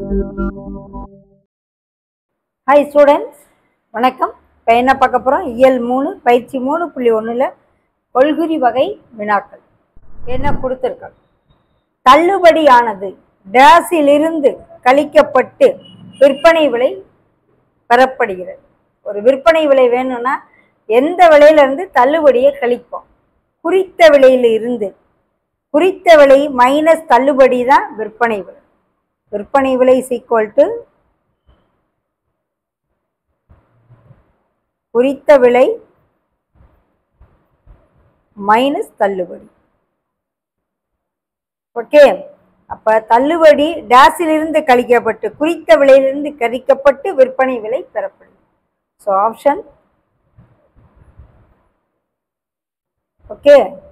hi students வணக்கம் இப்போ என்ன பார்க்க போகிறோம் இயல் மூணு பயிற்சி மூணு புள்ளி ஒன்றில் கொள்குறி வகை வினாக்கள் என்ன கொடுத்துருக்காங்க தள்ளுபடியானது டேஸிலிருந்து கழிக்கப்பட்டு விற்பனை விலை பெறப்படுகிறது ஒரு விற்பனை விலை வேணும்னா எந்த விலையிலிருந்து தள்ளுபடியை கழிப்போம் குறித்த விலையில இருந்து குறித்த விலை மைனஸ் தள்ளுபடி தான் விற்பனை விலை விற்பனை விலை ஈக்குவல் டு குறித்த விலை மைனஸ் தள்ளுபடி ஓகே அப்ப தள்ளுபடி டேஸிலிருந்து கழிக்கப்பட்டு குறித்த விலையிலிருந்து கழிக்கப்பட்டு விற்பனை விலை பெறப்படும் ஸோ ஆப்ஷன் ஓகே